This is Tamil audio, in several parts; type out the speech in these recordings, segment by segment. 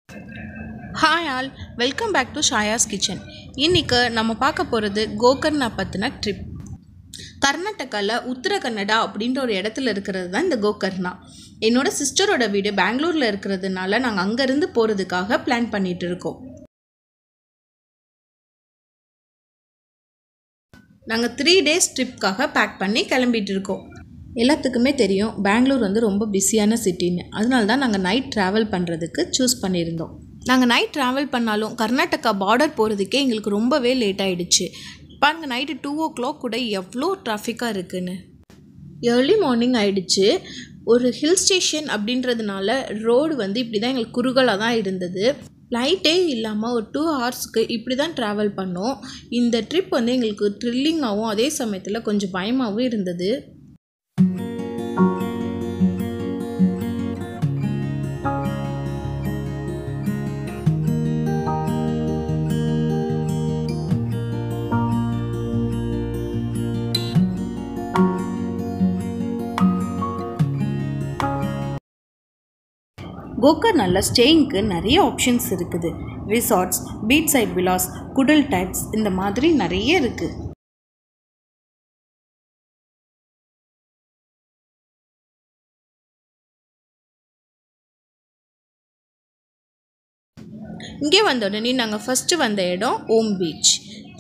hi all welcome back to ஷாயாஸ் கிச்சன் இன்றைக்கி நம்ம பார்க்க போகிறது கோகர்ணா பற்றின ட்ரிப் கர்நாடகாவில் உத்தர கன்னடா அப்படின்ற ஒரு இடத்துல இருக்கிறது தான் இந்த கோகர்ணா என்னோட சிஸ்டரோட வீடு பெங்களூரில் இருக்கிறதுனால நாங்கள் அங்கேருந்து போகிறதுக்காக பிளான் பண்ணிட்டு இருக்கோம் நாங்கள் த்ரீ டேஸ் ட்ரிப்காக பேக் பண்ணி கிளம்பிட்டு இருக்கோம் எல்லாத்துக்குமே தெரியும் பெங்களூர் வந்து ரொம்ப பிஸியான சிட்டின்னு அதனால தான் நாங்கள் நைட் ட்ராவல் பண்ணுறதுக்கு சூஸ் பண்ணியிருந்தோம் நாங்கள் நைட் ட்ராவல் பண்ணாலும் கர்நாடகா பார்டர் போகிறதுக்கே எங்களுக்கு ரொம்பவே லேட் ஆகிடுச்சு பாருங்க நைட்டு டூ ஓ கிளாக் கூட எவ்வளோ டிராஃபிக்காக இருக்குன்னு ஏர்லி மார்னிங் ஆயிடுச்சு ஒரு ஹில் ஸ்டேஷன் அப்படின்றதுனால ரோடு வந்து இப்படி தான் எங்களுக்கு குறுகலாக தான் இருந்தது லைட்டே இல்லாமல் ஒரு டூ ஹவர்ஸ்க்கு இப்படி தான் ட்ராவல் பண்ணோம் இந்த ட்ரிப் வந்து எங்களுக்கு த்ரில்லிங்காகவும் அதே சமயத்தில் கொஞ்சம் பயமாகவும் இருந்தது கோகர்னால ஸ்டேயிங்க்கு நிறைய ஆப்ஷன்ஸ் இருக்குது ரிசார்ட்ஸ் பீச் சைட் விலாஸ் குடல் டைப்ஸ் இந்த மாதிரி நிறைய இருக்குது இங்கே வந்த உடனே நாங்கள் ஃபஸ்ட்டு வந்த இடம் ஓம் பீச்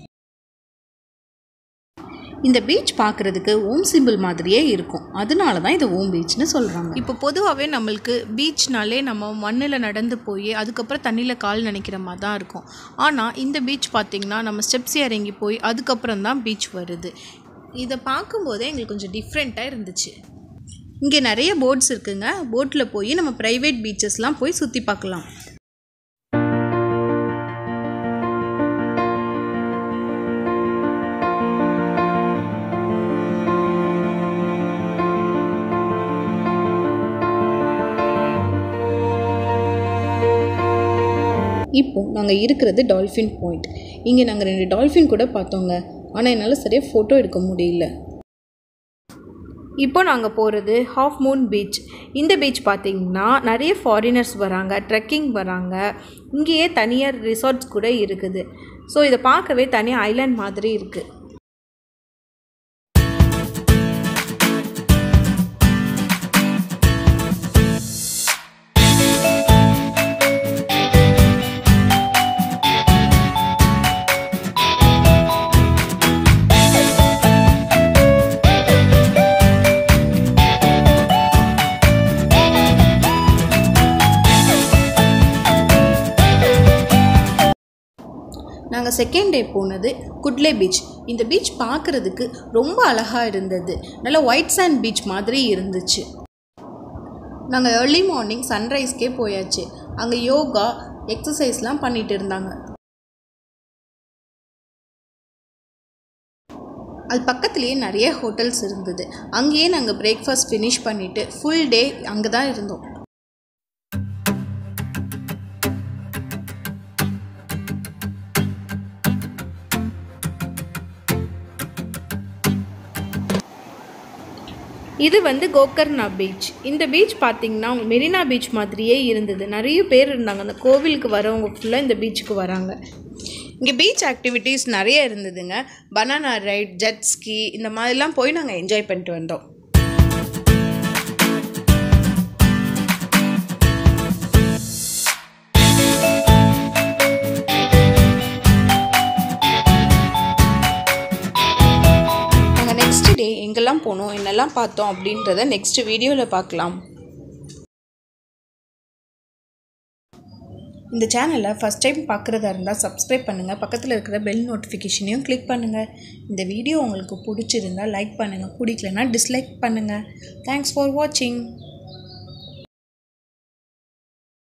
இந்த பீச் பார்க்குறதுக்கு ஓம் சிம்பிள் மாதிரியே இருக்கும் அதனால தான் இது ஓம் பீச்னு சொல்கிறாங்க இப்போ பொதுவாகவே நம்மளுக்கு பீச்னாலே நம்ம மண்ணில் நடந்து போய் அதுக்கப்புறம் தண்ணியில் கால் நினைக்கிற மாதிரி தான் இருக்கும் ஆனால் இந்த பீச் பார்த்திங்கன்னா நம்ம ஸ்டெப்ஸ் இறங்கி போய் அதுக்கப்புறம் தான் பீச் வருது இதை பார்க்கும்போதே எங்களுக்கு கொஞ்சம் டிஃப்ரெண்ட்டாக இருந்துச்சு இங்கே நிறைய போட்ஸ் இருக்குங்க போட்டில் போய் நம்ம ப்ரைவேட் பீச்சஸ்லாம் போய் சுற்றி பார்க்கலாம் இப்போ நாங்கள் இருக்கிறது டால்ஃபின் பாயிண்ட் இங்கே நாங்கள் ரெண்டு டால்ஃபின் கூட பார்த்தோங்க ஆனால் என்னால் சரியாக ஃபோட்டோ எடுக்க முடியல இப்போ நாங்கள் போகிறது ஹாஃப் மூன் பீச் இந்த பீச் பார்த்திங்கன்னா நிறைய ஃபாரினர்ஸ் வராங்க ட்ரெக்கிங் வராங்க இங்கேயே தனியார் ரிசார்ட்ஸ் கூட இருக்குது ஸோ இதை பார்க்கவே தனியாக ஐலாண்ட் மாதிரி இருக்குது நாங்கள் செகண்ட் டே போனது குட்லே பீச் இந்த பீச் பார்க்குறதுக்கு ரொம்ப அழகாக இருந்தது நல்லா ஒயிட் சாண்ட் பீச் மாதிரி இருந்துச்சு நாங்கள் ஏர்லி மார்னிங் சன்ரைஸ்க்கே போயாச்சு அங்கே யோகா எக்ஸசைஸ்லாம் பண்ணிட்டு இருந்தாங்க அது பக்கத்துலேயே நிறைய ஹோட்டல்ஸ் இருந்தது அங்கேயே நாங்கள் பிரேக்ஃபாஸ்ட் ஃபினிஷ் பண்ணிவிட்டு ஃபுல் டே அங்கே தான் இருந்தோம் இது வந்து கோகர்ணா பீச் இந்த பீச் பார்த்திங்கன்னா மெரினா பீச் மாதிரியே இருந்தது நிறைய பேர் இருந்தாங்க அந்த கோவிலுக்கு வரவங்க ஃபுல்லாக இந்த பீச்சுக்கு வராங்க இங்கே பீச் ஆக்டிவிட்டீஸ் நிறைய இருந்ததுங்க பனானா ரைட் ஜெட்ஸ்கி இந்த மாதிரிலாம் போய் நாங்கள் என்ஜாய் பண்ணிட்டு வந்தோம் நாங்கள் நெக்ஸ்ட் டே எங்கெல்லாம் போனோம் என்னெல்லாம் பார்த்தோம் அப்படின்றத நெக்ஸ்ட் வீடியோவில் பார்க்கலாம் இந்த சேனலை ஃபஸ்ட் டைம் பார்க்குறதா இருந்தால் சப்ஸ்கிரைப் பண்ணுங்கள் பக்கத்தில் இருக்கிற பெல் நோட்டிஃபிகேஷனையும் கிளிக் பண்ணுங்கள் இந்த வீடியோ உங்களுக்கு பிடிச்சிருந்தால் லைக் பண்ணுங்கள் பிடிக்கலனா டிஸ்லைக் பண்ணுங்கள் தேங்க்ஸ் ஃபார் வாட்சிங்